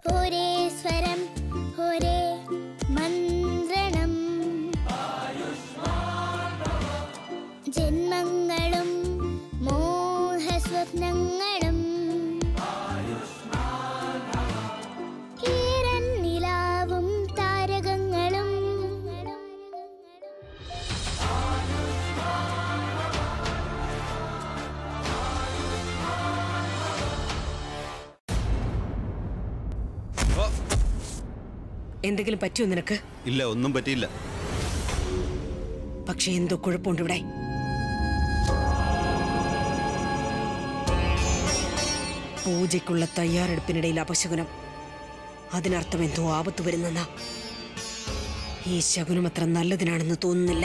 ഒരേ സ്വരം ഒരേ മന്ത്രണം ജന്മങ്ങളും മോഹസ്വപ്നങ്ങളും ഈരൻ നിലാവും താരകങ്ങളും എന്തെങ്കിലും പറ്റിയോ നിനക്ക് ഇല്ല ഒന്നും പറ്റിയില്ല പക്ഷെ എന്തോ കുഴപ്പമുണ്ട് ഇവിടെ പൂജയ്ക്കുള്ള തയ്യാറെടുപ്പിനിടയിൽ അപശകുനം അതിനർത്ഥം എന്തോ ആപത്ത് വരുന്നെന്ന ഈ ശകുനം അത്ര നല്ലതിനാണെന്ന് തോന്നുന്നില്ല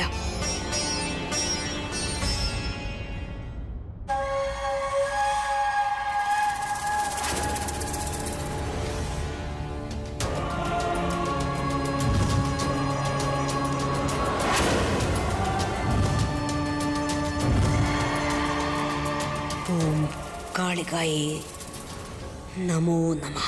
ഓം കാളികായേ നമോ നമ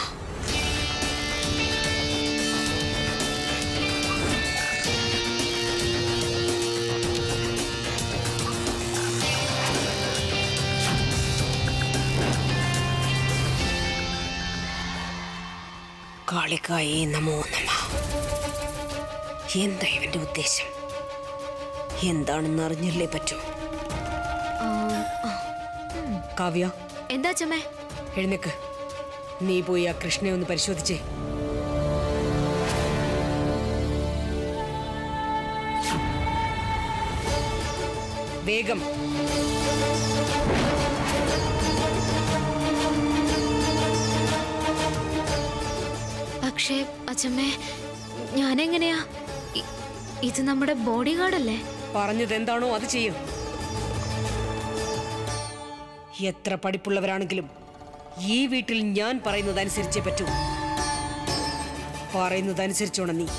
കാളികായേ നമോ നമ എന്താ ഇവന്റെ ഉദ്ദേശം എന്താണെന്ന് അറിഞ്ഞല്ലേ പറ്റൂ കാവ്യ എന്താ ചമ്മേ എഴുന്നേക്ക് നീ പോയി ആ കൃഷ്ണനെ ഒന്ന് പരിശോധിച്ചേ വേഗം പക്ഷേ അച്ഛമ്മേ ഞാനെങ്ങനെയാ ഇ- ഇത് നമ്മുടെ ബോഡി ഗാർഡല്ലേ പറഞ്ഞത് എന്താണോ അത് ചെയ്യും എത്ര പഠിപ്പുള്ളവരാണെങ്കിലും ഈ വീട്ടിൽ ഞാൻ പറയുന്നതനുസരിച്ചേ പറ്റൂ പറയുന്നതനുസരിച്ചോണം നീ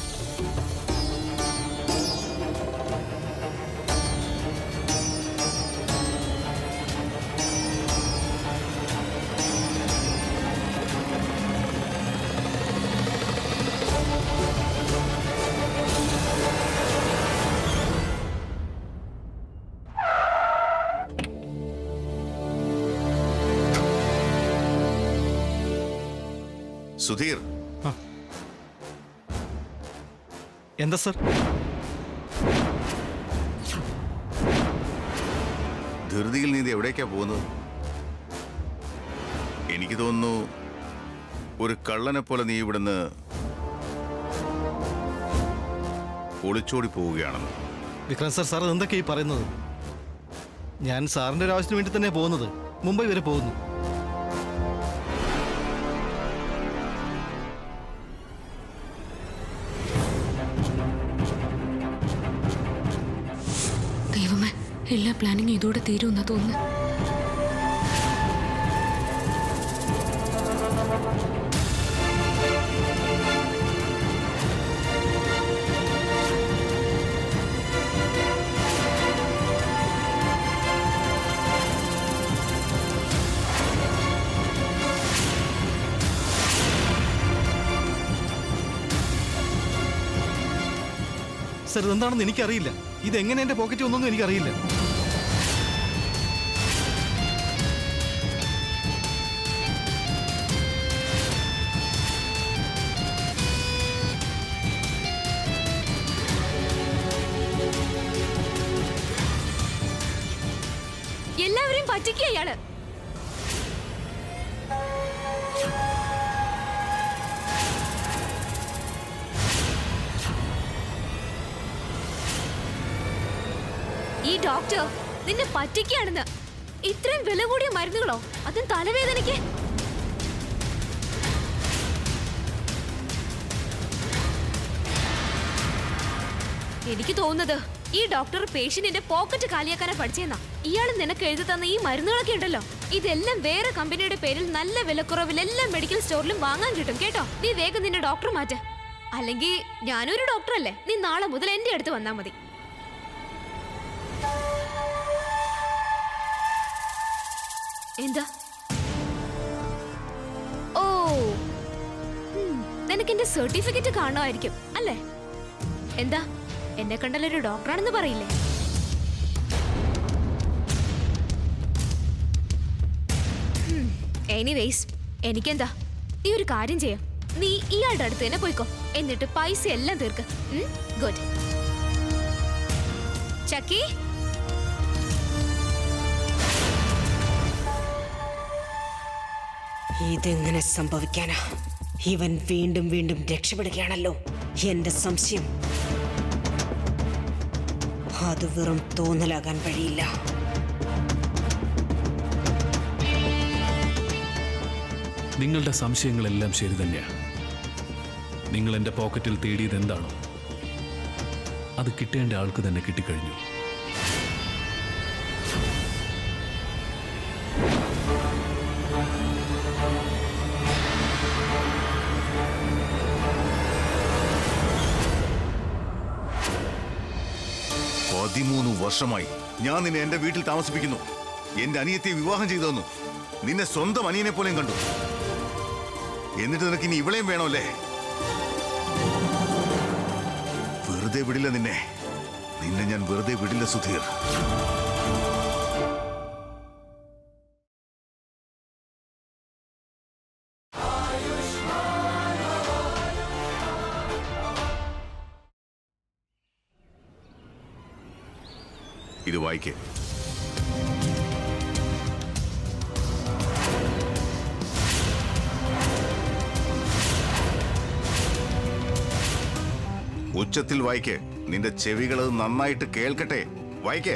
സുധീർ എന്താ സർ ധൃതിയിൽ നീ ഇത് എവിടേക്കാ പോകുന്നത് എനിക്ക് തോന്നുന്നു ഒരു കള്ളനെ പോലെ നീ ഇവിടുന്ന് ഒളിച്ചോടി പോവുകയാണെന്ന് വിക്രം സർ സാർ എന്തൊക്കെയാ ഈ പറയുന്നത് ഞാൻ സാറിന്റെ ഒരു ആവശ്യത്തിന് വേണ്ടി തന്നെ പോകുന്നത് മുംബൈ വരെ പോകുന്നു ദൈവമേ എല്ലാ പ്ലാനിങ്ങും ഇതോടെ തീരുമെന്നാ തോന്നുന്നു സർ ഇതെന്താണെന്ന് എനിക്കറിയില്ല ഇത് എങ്ങനെ എന്റെ പോക്കറ്റ് വന്നൊന്നും എനിക്കറിയില്ല എല്ലാവരെയും പറ്റിക്കുക അയാള് ഈ ഡോക്ടർ നിന്നെ പറ്റിക്കുകയാണെന്ന് ഇത്രയും വില കൂടിയ മരുന്നുകളോ അതും തലവേദനയ്ക്ക് എനിക്ക് തോന്നുന്നത് ഈ ഡോക്ടർ പേഷ്യന്റിന്റെ പോക്കറ്റ് കാലിയാക്കാനാ പഠിച്ചെന്നാ ഇയാൾ നിനക്ക് എഴുതി തന്ന ഈ മരുന്നുകളൊക്കെ ഉണ്ടല്ലോ ഇതെല്ലാം വേറെ കമ്പനിയുടെ പേരിൽ നല്ല വിലക്കുറവിൽ എല്ലാ മെഡിക്കൽ സ്റ്റോറിലും വാങ്ങാൻ കിട്ടും കേട്ടോ നീ വേഗം നിന്റെ ഡോക്ടർ മാറ്റ് അല്ലെങ്കിൽ ഞാനൊരു ഡോക്ടറല്ലേ നീ നാളെ മുതൽ എന്റെ അടുത്ത് വന്നാ മതി എന്താ ഓ ഉം. നിനക്ക് എന്റെ സർട്ടിഫിക്കറ്റ് കാണുമായിരിക്കും അല്ലേ എന്താ എന്നെ കണ്ടാലൊരു ഡോക്ടറാണെന്ന് പറയില്ലേ എനിവേസ് എനിക്കെന്താ നീ ഒരു കാര്യം ചെയ്യാം നീ ഇയാളുടെ അടുത്ത് തന്നെ പോയിക്കോ എന്നിട്ട് പൈസ എല്ലാം തീർക്ക് ഗുഡ് ചക്കി ഇതെങ്ങനെ സംഭവിക്കാനാ ഇവൻ വീണ്ടും വീണ്ടും രക്ഷപ്പെടുകയാണല്ലോ എന്റെ സംശയം അത് വെറും തോന്നലാകാൻ വഴിയില്ല നിങ്ങളുടെ സംശയങ്ങളെല്ലാം ശരി തന്നെയാണ് നിങ്ങൾ എൻ്റെ പോക്കറ്റിൽ തേടിയത് എന്താണോ അത് കിട്ടേണ്ട ആൾക്ക് തന്നെ കിട്ടിക്കഴിഞ്ഞു പതിമൂന്ന് വർഷമായി ഞാൻ നിന്നെ എന്റെ വീട്ടിൽ താമസിപ്പിക്കുന്നു എന്റെ അനിയത്തെ വിവാഹം ചെയ്തു തന്നു നിന്നെ സ്വന്തം അനിയനെ പോലെയും കണ്ടു എന്നിട്ട് നിനക്ക് ഇനി ഇവളെയും വേണമല്ലേ വെറുതെ വിടില്ല നിന്നെ നിന്നെ ഞാൻ വെറുതെ വിടില്ല സുധീർ ഇത് വായിക്കേ ഉച്ചത്തിൽ വായിക്കേ നിന്റെ ചെവികൾ അത് നന്നായിട്ട് കേൾക്കട്ടെ വായിക്കേ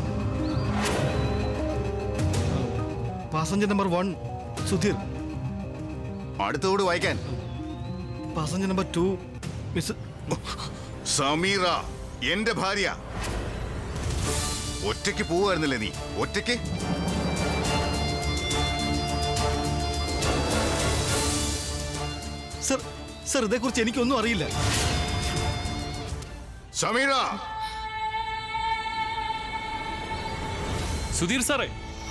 പാസഞ്ചർ നമ്പർ വൺ സുധീർ അടുത്തോട് വായിക്കാൻ passenger number two miss Sameera എന്റെ ഭാര്യ ഒറ്റയ്ക്ക് പോവായിരുന്നില്ലേ നീ ഒറ്റയ്ക്ക് സർ സർ ഇതേക്കുറിച്ച് എനിക്കൊന്നും അറിയില്ല സമീറ സുധീർ സാറേ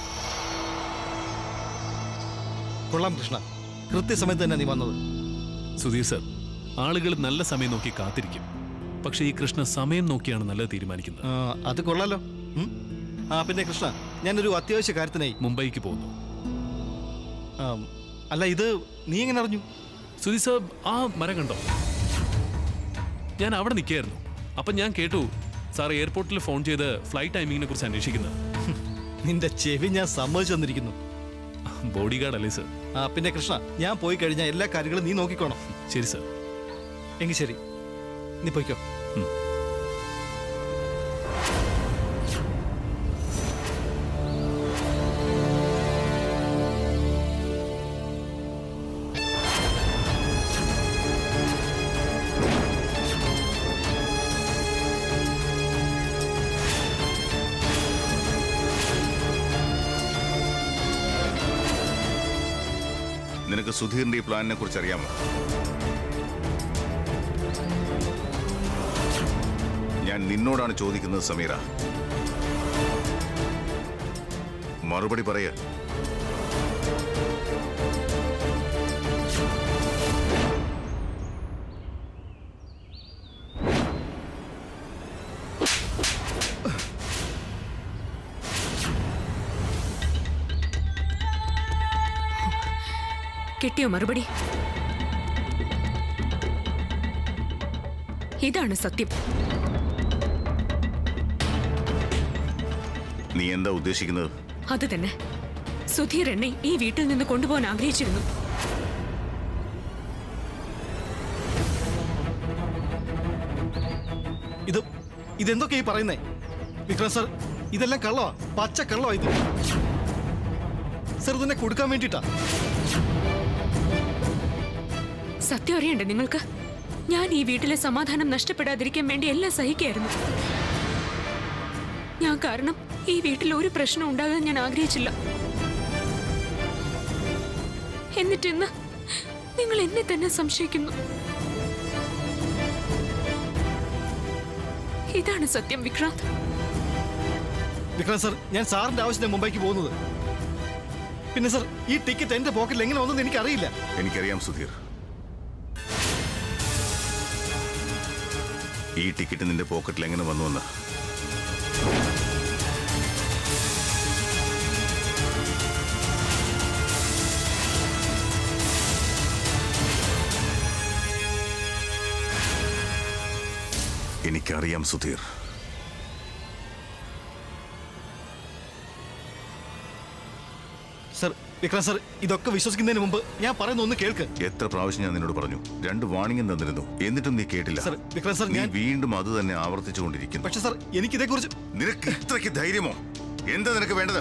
കൊള്ളാം കൃഷ്ണ കൃത്യസമയത്ത് തന്നെ നീ വന്നത് സുധീർ സാർ ആളുകൾ നല്ല സമയം നോക്കി കാത്തിരിക്കും പക്ഷേ ഈ കൃഷ്ണ സമയം നോക്കിയാണ് നല്ലത് തീരുമാനിക്കുന്നത് ആ, അത് കൊള്ളാലോ ഉം. ആ പിന്നെ കൃഷ്ണ ഞാനൊരു അത്യാവശ്യ കാര്യത്തിനായി മുംബൈക്ക് പോകുന്നു ആ, അല്ല ഇത് നീ എങ്ങനെ അറിഞ്ഞു സുധീർ സാർ ആ മരം കണ്ടോ ഞാൻ അവിടെ നിൽക്കുകയായിരുന്നു അപ്പം ഞാൻ കേട്ടു സാർ എയർപോർട്ടിൽ ഫോൺ ചെയ്ത് ഫ്ലൈറ്റ് ടൈമിങ്ങിനെ കുറിച്ച് അന്വേഷിക്കുന്നത് നിന്റെ ചെവി ഞാൻ സമ്മതിച്ചു തന്നിരിക്കുന്നു ബോഡി ഗാർഡ് അല്ലേ സർ ആ പിന്നെ കൃഷ്ണ ഞാൻ പോയി കഴിഞ്ഞാൽ എല്ലാ കാര്യങ്ങളും നീ നോക്കിക്കോണം ശരി സർ എങ്കിൽ ശരി നീ പോയിക്കോ നിനക്ക് സുധീറിന്റെ ഈ പ്ലാനിനെ കുറിച്ച് അറിയാമോ ഞാൻ നിന്നോടാണ് ചോദിക്കുന്നത് സമീറ മറുപടി പറയ കിട്ടിയോ മറുപടി ഇതാണ് സത്യം നീ എന്താ ഉദ്ദേശിക്കുന്നത് അത് തന്നെ സുധീർ എന്നെ ഈ വീട്ടിൽ നിന്ന് കൊണ്ടുപോകാൻ ആഗ്രഹിച്ചിരുന്നു ഇത് ഇതെന്തൊക്കെ ഈ പറയുന്നേ വിക്രം സർ ഇതെല്ലാം കള്ളവാ പച്ച കള്ളവാ ഇത് സർ ഇതിനെ കൊടുക്കാൻ വേണ്ടിട്ടാ സത്യം അറിയണ്ടേ നിങ്ങൾക്ക് ഞാൻ ഈ വീട്ടിലെ സമാധാനം നഷ്ടപ്പെടാതിരിക്കാൻ വേണ്ടി എല്ലാം സഹിക്കായിരുന്നു ഞാൻ കാരണം ഈ വീട്ടിൽ ഒരു പ്രശ്നം ഉണ്ടാകാൻ ഞാൻ ആഗ്രഹിച്ചില്ല എന്നിട്ട് ഇന്ന് നിങ്ങൾ എന്നെ തന്നെ സംശയിക്കുന്നു ഇതാണ് സത്യം വിക്രാന്ത് വിക്രം സർ ഞാൻ സാറിന്റെ ആവശ്യത്തിന് മുംബൈക്ക് പോകുന്നത് പിന്നെ സർ ഈ ടിക്കറ്റ് എന്റെ പോക്കറ്റിൽ എങ്ങനെ വന്നെന്ന് എനിക്കറിയില്ല എനിക്കറിയാം സുധീർ ഈ ടിക്കറ്റ് നിന്റെ പോക്കറ്റിൽ എങ്ങനെ വന്നുവെന്ന് എനിക്കറിയാം സുധീർ സർ വിക്രം സർ ഇതൊക്കെ വിശ്വസിക്കുന്നതിന് മുമ്പ് ഞാൻ പറയുന്ന ഒന്ന് കേൾക്ക് എത്ര പ്രാവശ്യം ഞാൻ നിന്നോട് പറഞ്ഞു രണ്ട് വാണിംഗും തന്നിരുന്നു എന്നിട്ടും നീ കേട്ടില്ല സർ വിക്രം സർ നീ ഞാൻ വീണ്ടും അത് തന്നെ ആവർത്തിച്ചുകൊണ്ടിരിക്കുന്നു പക്ഷെ സർ എനിക്കിതേക്കുറിച്ച് നിനക്ക് ഇത്രയ്ക്ക് ധൈര്യമോ എന്താ നിനക്ക് വേണ്ടത്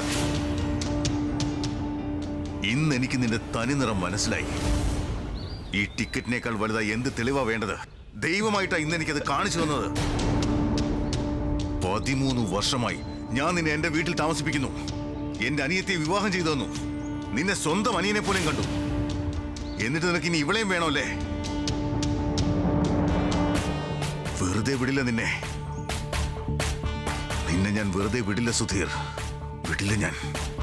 ഇന്ന് എനിക്ക് നിന്റെ തനിനിറം മനസ്സിലായി ഈ ടിക്കറ്റിനേക്കാൾ വലുതായി എന്ത് തെളിവാ വേണ്ടത് ദൈവമായിട്ടാ ഇന്ന് എനിക്കത് കാണിച്ചു തന്നത് പതിമൂന്ന് വർഷമായി ഞാൻ നിന്നെ എന്റെ വീട്ടിൽ താമസിപ്പിക്കുന്നു എന്റെ അനിയത്തെ വിവാഹം ചെയ്തു തന്നു നിന്നെ സ്വന്തം അനിയനെ പോലും കണ്ടു എന്നിട്ട് നിനക്ക് ഇനി ഇവളെയും വേണോ അല്ലേ വെറുതെ വിടില്ല നിന്നെ നിന്നെ ഞാൻ വെറുതെ വിടില്ല സുധീർ വിടില്ല ഞാൻ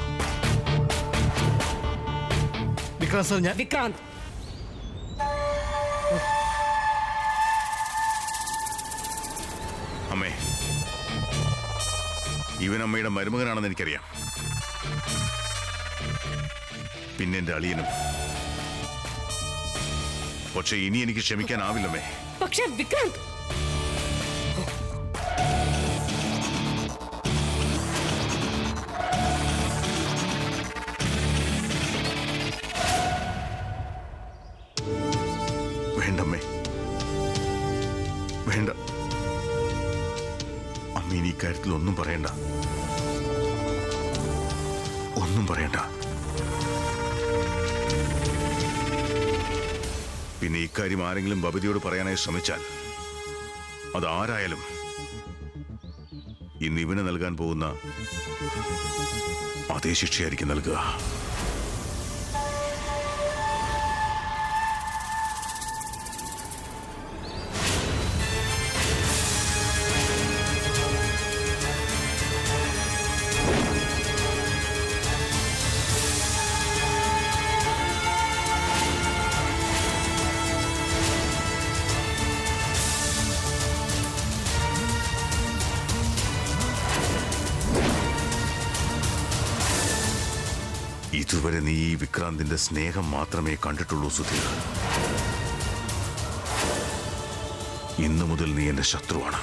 വിക്രം സർ ഞാൻ വിക്രാന്ത് അമ്മേ ഇവൻ അമ്മയുടെ മരുമകനാണെന്ന് എനിക്കറിയാം പിന്നെ എന്റെ അളിയനും പക്ഷെ ഇനി എനിക്ക് ക്ഷമിക്കാനാവില്ലമ്മേ പക്ഷെ വിക്രാന്ത് വേണ്ടമ്മേ വേണ്ട അമ്മ ഇനി ഇക്കാര്യത്തിൽ ഒന്നും പറയണ്ട ഒന്നും പറയണ്ട പിന്നെ ഇക്കാര്യം ആരെങ്കിലും ബബിതയോട് പറയാനായി ശ്രമിച്ചാൽ അതാരായാലും ഇന്ന് ഇവന് നൽകാൻ പോകുന്ന അതേ ശിക്ഷയായിരിക്കും നൽകുക ഇതുവരെ നീ ഈ വിക്രാന്തിന്റെ സ്നേഹം മാത്രമേ കണ്ടിട്ടുള്ളൂ സുധീർ ഇന്നു മുതൽ നീ എന്റെ ശത്രുവാണ്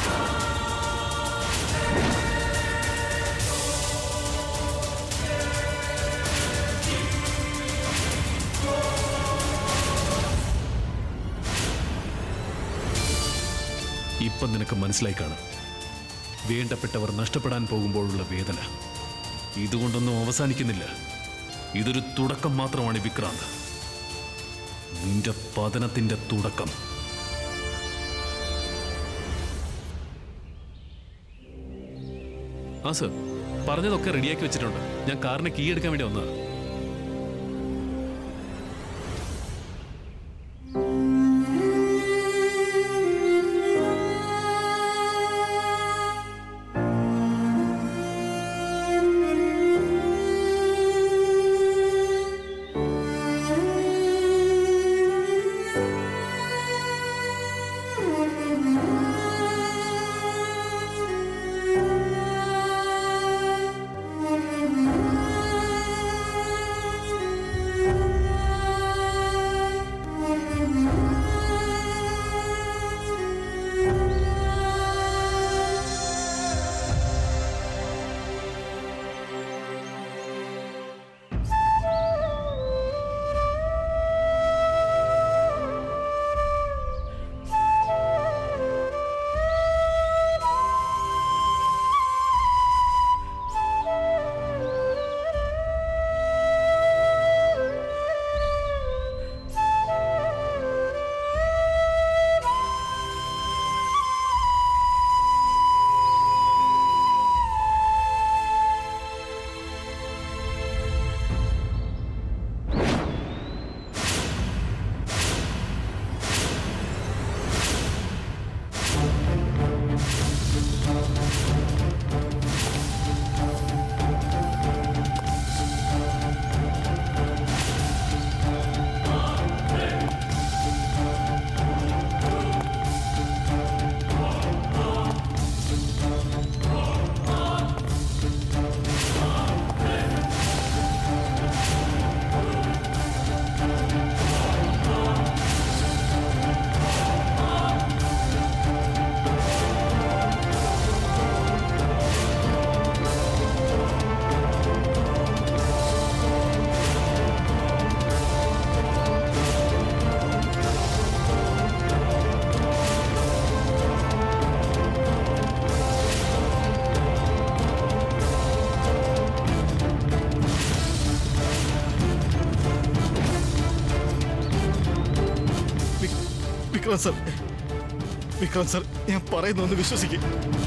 ഇപ്പം നിനക്ക് മനസ്സിലായി കാണും വേണ്ടപ്പെട്ടവർ നഷ്ടപ്പെടാൻ പോകുമ്പോഴുള്ള വേദന ഇതുകൊണ്ടൊന്നും അവസാനിക്കുന്നില്ല ഇതൊരു തുടക്കം മാത്രമാണ് വിക്രാന്ത് നിന്റെ പതനത്തിന്റെ തുടക്കം ആ സർ പറഞ്ഞതൊക്കെ റെഡിയാക്കി വെച്ചിട്ടുണ്ട് ഞാൻ കാറിന് കീ എടുക്കാൻ വേണ്ടി വന്നതാ വിക്രം സർ വിക്രം സർ ഞാൻ പറയുന്ന ഒന്ന് വിശ്വസിക്കും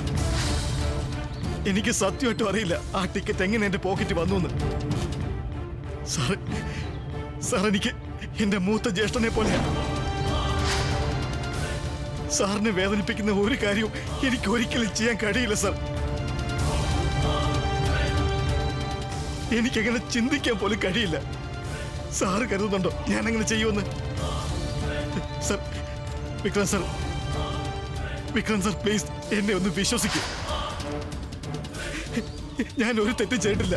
എനിക്ക് സത്യമായിട്ടും അറിയില്ല ആ ടിക്കറ്റ് എങ്ങനെ എന്റെ പോക്കറ്റ് വന്നു എന്ന് സാർ സാർ എനിക്ക് എന്റെ മൂത്ത ജ്യേഷ്ഠനെ പോലെയാണ് സാറിനെ വേദനിപ്പിക്കുന്ന ഒരു കാര്യവും എനിക്ക് ഒരിക്കലും ചെയ്യാൻ കഴിയില്ല സാർ എനിക്കങ്ങനെ ചിന്തിക്കാൻ പോലും കഴിയില്ല സാറ് കരുതുന്നുണ്ടോ ഞാൻ അങ്ങനെ ചെയ്യുമെന്ന് sir Vikram sir Vikram sir please എന്നെ ഒന്ന് വിശ്വസിക്കൂ ഞാൻ ഒരു തെറ്റും ചെയ്തിട്ടില്ല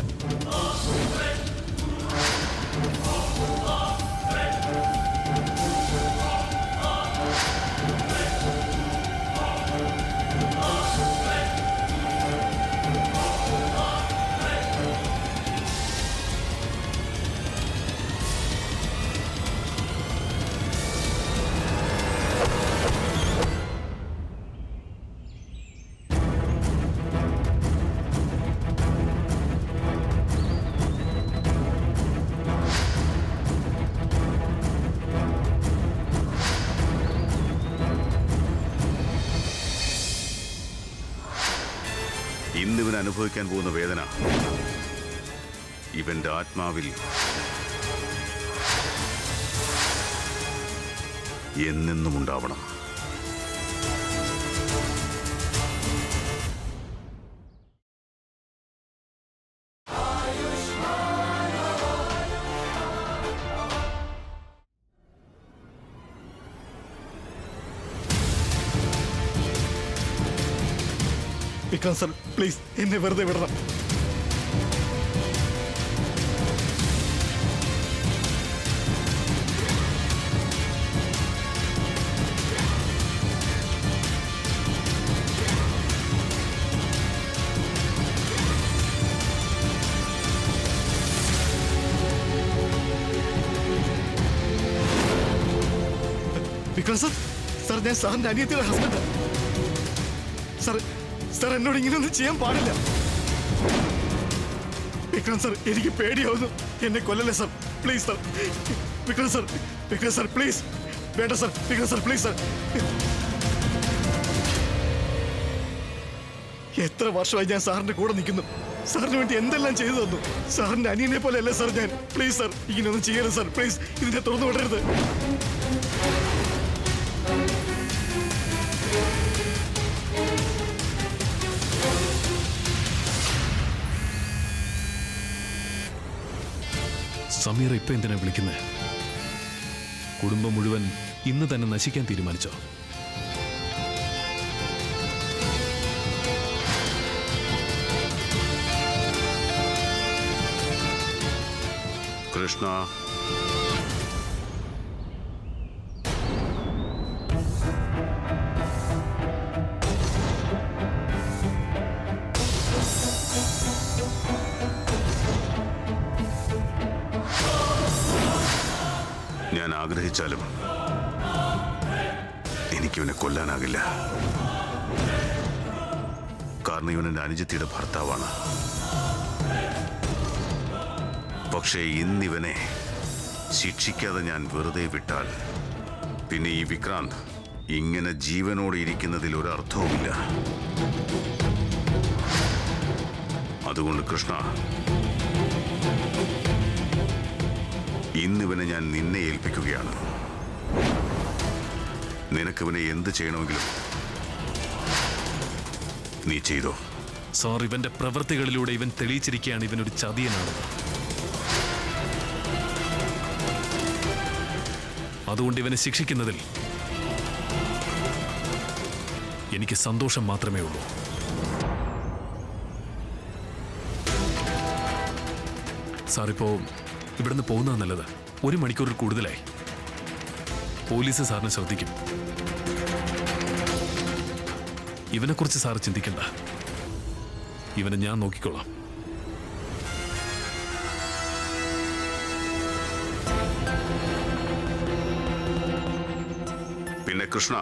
ഇന്നിവൻ അനുഭവിക്കാൻ പോകുന്ന വേദന ഇവന്റെ ആത്മാവിൽ എന്നെന്നും ഉണ്ടാവണം വിക്രം സർ പ്ലീസ് എന്നെ വെറുതെ വിടണം വിക്രം സർ സർ ഞാൻ സാറിന്റെ അനിയത്തിയുടെ ഹസ്ബൻഡ് സർ സർ എന്നോട് ഇങ്ങനെയൊന്നും ചെയ്യാൻ പാടില്ല വിക്രം സർ എനിക്ക് പേടിയാവുന്നു എന്നെ കൊല്ലല്ലേ sir please sir Vikram sir Vikram sir please വേണ്ട sir Vikram sir please sir എത്ര വർഷമായി ഞാൻ സാറിന്റെ കൂടെ നിൽക്കുന്നു സാറിന് വേണ്ടി എന്തെല്ലാം ചെയ്തു തന്നു സാറിന്റെ അനിയനെ പോലെ അല്ലേ സർ ഞാൻ പ്ലീസ് സർ ഇങ്ങനെയൊന്നും ചെയ്യരുത് സർ പ്ലീസ് ഇതിനെ തുറന്നു വിടരുത് സമീർ ഇപ്പൊ എന്തിനാ വിളിക്കുന്നത് കുടുംബം മുഴുവൻ ഇന്ന് തന്നെ നശിക്കാൻ തീരുമാനിച്ചോ കൃഷ്ണ ഞാൻ ആഗ്രഹിച്ചാലും എനിക്കിവനെ കൊല്ലാനാകില്ല കാരണം ഇവൻ എൻ്റെ അനുജത്തിയുടെ ഭർത്താവാണ് പക്ഷേ ഇന്നിവനെ ശിക്ഷിക്കാതെ ഞാൻ വെറുതെ വിട്ടാൽ പിന്നെ ഈ വിക്രാന്ത് ഇങ്ങനെ ജീവനോടെ ഇരിക്കുന്നതിൽ ഒരു അർത്ഥവുമില്ല അതുകൊണ്ട് കൃഷ്ണ ഇന്നിവനെ ഞാൻ നിന്നെ ഏൽപ്പിക്കുകയാണ് നിനക്കിവനെ എന്ത് ചെയ്യണമെങ്കിലും നീ ചെയ്തോ സാർ ഇവന്റെ പ്രവൃത്തികളിലൂടെ ഇവൻ തെളിയിച്ചിരിക്കുകയാണ് ഇവനൊരു ചതിയനാണ് അതുകൊണ്ട് ഇവനെ ശിക്ഷിക്കുന്നതിൽ എനിക്ക് സന്തോഷം മാത്രമേ ഉള്ളൂ സാർ ഇപ്പോ ഇവിടുന്ന് പോകുന്നതാ നല്ലത് ഒരു മണിക്കൂറിൽ കൂടുതലായി പോലീസ് സാറിനെ ശ്രദ്ധിക്കും ഇവനെക്കുറിച്ച് സാർ ചിന്തിക്കണ്ട ഇവനെ ഞാൻ നോക്കിക്കൊള്ളാം പിന്നെ കൃഷ്ണ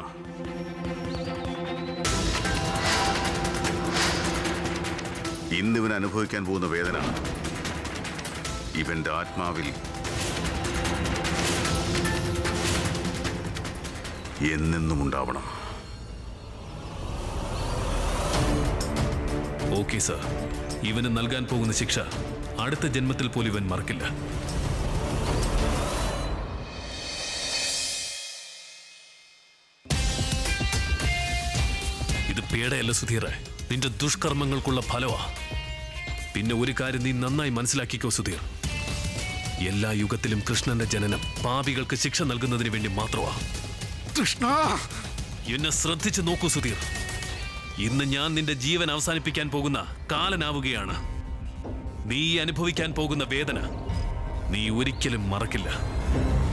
ഇന്നിവൻ അനുഭവിക്കാൻ പോകുന്ന വേദന ഇവന്റെ ആത്മാവിൽ എന്നെന്നും ഉണ്ടാവണം ഓക്കെ സർ ഇവന് നൽകാൻ പോകുന്ന ശിക്ഷ അടുത്ത ജന്മത്തിൽ പോലും ഇവൻ മറക്കില്ല ഇത് പേടയല്ല സുധീറെ നിന്റെ ദുഷ്കർമ്മങ്ങൾക്കുള്ള ഫലമാ പിന്നെ ഒരു കാര്യം നീ നന്നായി മനസ്സിലാക്കിക്കോ സുധീർ എല്ലാ യുഗത്തിലും കൃഷ്ണന്റെ ജനനം പാപികൾക്ക് ശിക്ഷ നൽകുന്നതിന് വേണ്ടി മാത്രമാ കൃഷ്ണ എന്നെ ശ്രദ്ധിച്ചു നോക്കൂ സുധീർ ഇന്ന് ഞാൻ നിന്റെ ജീവൻ അവസാനിപ്പിക്കാൻ പോകുന്ന കാലനാവുകയാണ് നീ അനുഭവിക്കാൻ പോകുന്ന വേദന നീ ഒരിക്കലും മറക്കില്ല